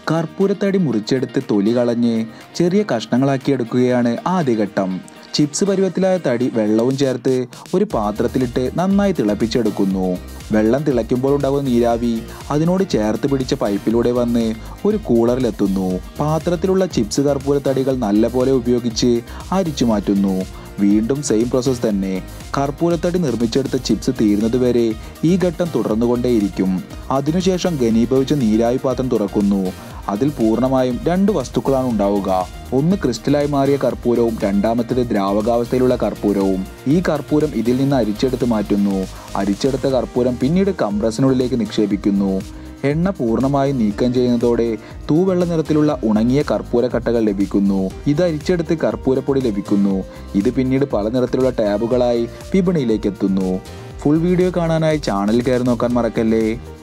കർപ്പൂരത്തടി മുറിച്ചെടുത്ത് തൊലി കളഞ്ഞ് ചെറിയ കഷ്ണങ്ങളാക്കി എടുക്കുകയാണ് ആദ്യഘട്ടം ചിപ്സ് പരുവത്തിലായ തടി വെള്ളവും ചേർത്ത് ഒരു പാത്രത്തിലിട്ട് നന്നായി തിളപ്പിച്ചെടുക്കുന്നു വെള്ളം തിളയ്ക്കുമ്പോൾ ഉണ്ടാകുന്ന നീരാവി അതിനോട് ചേർത്ത് പിടിച്ച പൈപ്പിലൂടെ വന്ന് ഒരു കൂളറിലെത്തുന്നു പാത്രത്തിലുള്ള ചിപ്സ് കർപ്പൂരത്തടികൾ നല്ലപോലെ ഉപയോഗിച്ച് അരിച്ചു മാറ്റുന്നു വീണ്ടും സെയിം പ്രോസസ്സ് തന്നെ കർപ്പൂരത്തടി നിർമ്മിച്ചെടുത്ത ചിപ്സ് തീരുന്നതുവരെ ഈ ഘട്ടം തുടർന്നുകൊണ്ടേയിരിക്കും അതിനുശേഷം ഘനീഭവിച്ച നീരാവി പാത്രം തുറക്കുന്നു അതിൽ പൂർണ്ണമായും രണ്ട് വസ്തുക്കളാണ് ഉണ്ടാവുക ഒന്ന് ക്രിസ്റ്റലായി മാറിയ കർപ്പൂരവും രണ്ടാമത്തേത് ദ്രാവകാവസ്ഥയിലുള്ള കർപ്പൂരവും ഈ കർപ്പൂരം ഇതിൽ നിന്ന് അരിച്ചെടുത്ത് മാറ്റുന്നു അരിച്ചെടുത്ത കർപ്പൂരം പിന്നീട് കംപ്രസിനുള്ളിലേക്ക് നിക്ഷേപിക്കുന്നു എണ്ണ പൂർണ്ണമായും നീക്കം ചെയ്യുന്നതോടെ തൂവെള്ള നിറത്തിലുള്ള ഉണങ്ങിയ കർപ്പൂരക്കട്ടകൾ ലഭിക്കുന്നു ഇത് അരിച്ചെടുത്ത് കർപ്പൂരപ്പൊടി ലഭിക്കുന്നു ഇത് പിന്നീട് പല നിറത്തിലുള്ള ടാബുകളായി വിപണിയിലേക്ക് എത്തുന്നു ഫുൾ വീഡിയോ കാണാനായി ചാനൽ കയറി നോക്കാൻ മറക്കല്ലേ